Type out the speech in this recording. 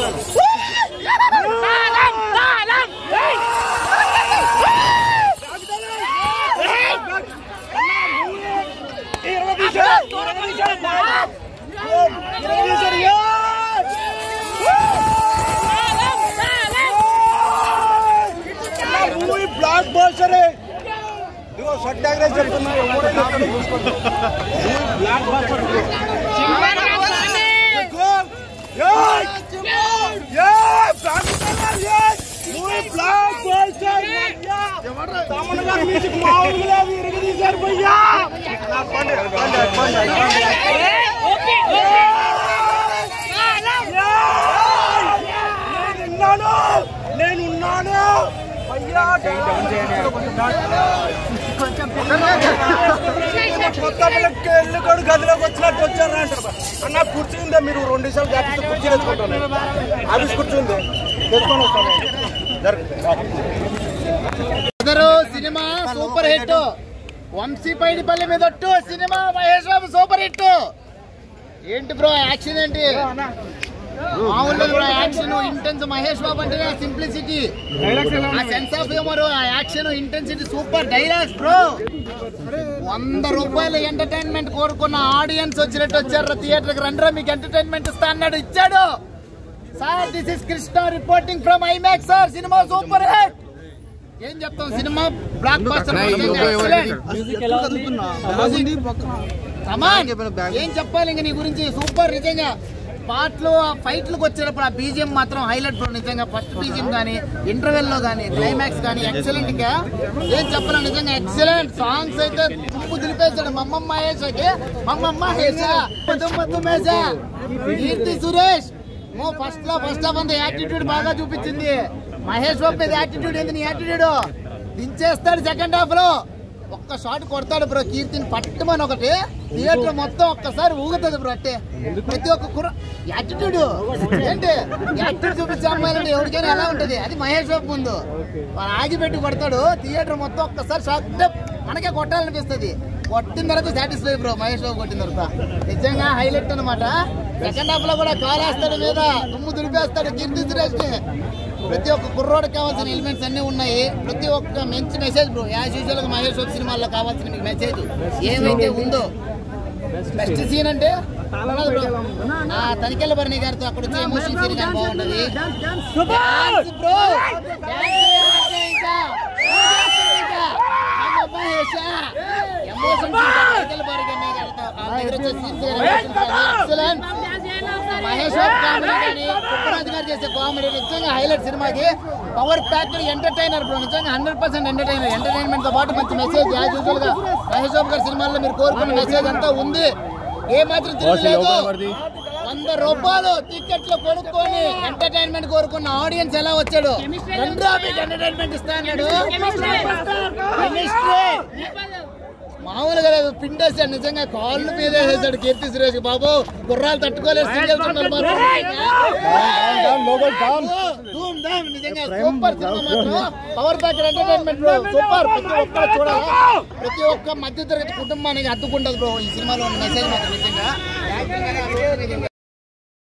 Black buster ఇదిగో సత్యాగ్రహ చెప్తున్నా ఎవడైనా అక్కడ చూసుకోండి. Blockbuster blockbuster Thaman గారి మ్యూజిక్ మామూలుగా విరగదీశారు భయ్యా నా పండి పండి పండి నేనున్నాను నేనున్నాను అయ్యా కొత్త పిల్లకి వెళ్ళి కూడా గదిలోకి వచ్చినట్టు వచ్చారు అంటారు అన్న కుర్చీ ఉందే మీరు రెండు నిమిషాలు గ్యాప్ కుర్చీ తెచ్చుకుంటాను ఆఫీస్ కుర్చీ ఉంది తెచ్చుకొని వస్తాను అందరూ cinema super hit Vamshi Paidipalli మీద ఒట్టు cinema Mahesh Babu super hit ఏంటి బ్రో యాక్షన్ ఏంటి మామూలు bro action intense Mahesh Babu అంటేనే సింప్లిసిటీ ఆ సెన్స్ ఆఫ్ హ్యూమర్ ఆ action intensity super dialogues bro వంద రూపాయల ఎంటర్టైన్మెంట్ కోరుకున్న ఆడియన్స్ వచ్చినట్టు వచ్చారు థియేటర్ కి రండి మీకు ఎంటర్టైన్మెంట్ ఇస్తా అన్నాడు ఇచ్చాడు sir this is Krishna reporting from IMAX sir cinema super hit ఏం చెప్తాం సినిమా బ్లాక్ బస్టర్ ఏం చెప్పాలి ఇంక నీ గురించి సూపర్ నిజంగా పాటలు ఆ ఫైట్లకు వచ్చేటప్పుడు ఆ బీజిఎం మాత్రం హైలైట్ బ్రో నిజంగా ఫస్ట్ బీజిఎం కానీ ఇంటర్వెల్ లో కానీ క్లైమాక్స్ కానీ ఎక్సలెంట్ ఇంకా ఏం చెప్పాలి నిజంగా ఎక్సలెంట్ సాంగ్స్ అయితే తుప్పు దిలిపేశాడు మమ్మమ్మ మహేష్ మమ్మమ్మ హేషా తుమ్మ తుమ్మేశా కీర్తి సురేష్ మో ఫస్ట్ లో ఫస్ట్ హాఫ్ అంతా యాటిట్యూడ్ బాగా చూపించింది మహేష్ బాబు మీద యాటిట్యూడ్ ఏంది నీ యాటిట్యూడ్ దించేస్తాడు సెకండ్ హాఫ్ లో ఒక్క షాట్ కొడతాడు బ్రో కీర్తిని పట్టుమని ఒకటి థియేటర్ మొత్తం ఒక్కసారి ఊగుతుంది బ్రో అట్టే ప్రతి ఒక్క కుర్ర యాటిట్యూడ్ ఏంటి యాటిట్యూడ్ చూపించే అమ్మాయిలంటే ఎవరికైనా ఎలా ఉంటది అది మహేష్ బాబు ముందు వాడు ఆగిపెట్టి కొడతాడు థియేటర్ మొత్తం ఒక్కసారి షాక్ మనకే కొట్టాలనిపిస్తుంది కొట్టిన తర్వాత సాటిస్ఫై బ్రో మహేష్ బాబు కొట్టిన తర్వాత నిజంగా హైలైట్ అన్నమాట సెకండ్ హాఫ్ లో కూడా కాలేస్తాడు మీద దుమ్ము దులిపేస్తాడు కీర్తి సురేష్ ని ప్రతి ఒక్క కుర్రోడికి కావాల్సిన ఎలిమెంట్స్ అన్ని ఉన్నాయి ప్రతి ఒక్క మంచి మెసేజ్ బ్రో యాజ్ యూజువల్ గా మహేష్ బాబు సినిమాల్లో కావాల్సిన మీకు మెసేజ్ ఏమైతే ఉందో బెస్ట్ సీన్ అంటే ఉన్నది bro. ఆ తనికెళ్ళ భరణి గారితో అక్కడ వచ్చే ఎమోషన్ సీన్ కానీ బాగుంటది Dance bro. Dance ఇంకా. ఇంకా. అమ్మ మహేషా. Emotion scene తనికెళ్ళ భరణి గారితో ఆ దగ్గర వచ్చే scenes కానీ emotions కానీ excellent. మహేష్ బాబు కామెడీ కానీ కుప్పరాజు గారు చేసే కామెడీ నిజంగా హైలైట్ సినిమాకి పవర్ ప్యాక్డ్ ఎంటర్టైనర్ బ్రో నిజంగా హండ్రెడ్ పర్సెంట్ ఎంటర్టైనర్ ఎంటర్టైన్మెంట్ తో పాటు మంచి మెసేజ్ యాజ్ యూజువల్ గా మహేష్ బాబు గారి సినిమాల్లో మీరు కోరుకున్న మెసేజ్ అంతా ఉంది ఏ మాత్రం తిరగలేదు వంద రూపాయలు టికెట్లు కొనుక్కొని ఎంటర్టైన్మెంట్ కోరుకున్న ఆడియన్స్ ఎలా వచ్చాడు రెండు మీకు ఎంటర్టైన్మెంట్ ఇస్తా అన్నాడు కెమిస్ట్రీ మామూలుగా లేదు పిండేసాడు నిజంగా కాళ్ళు మీద వేసాడు కీర్తి సురేష్ బాబు గుర్రాలు తట్టుకోలేదు సింగిల్ సింగిల్ మాత్రం ధూమ్ ధామ్ నిజంగా సూపర్ సినిమా మాత్రం power pack entertainment bro super ప్రతి ఒక్కరు చూడాలి ప్రతి ఒక్క మధ్య తరగతి కుటుంబానికి అద్దుకుంటది బ్రో ఈ సినిమాలో ఉన్న మెసేజ్ మాత్రం నిజంగా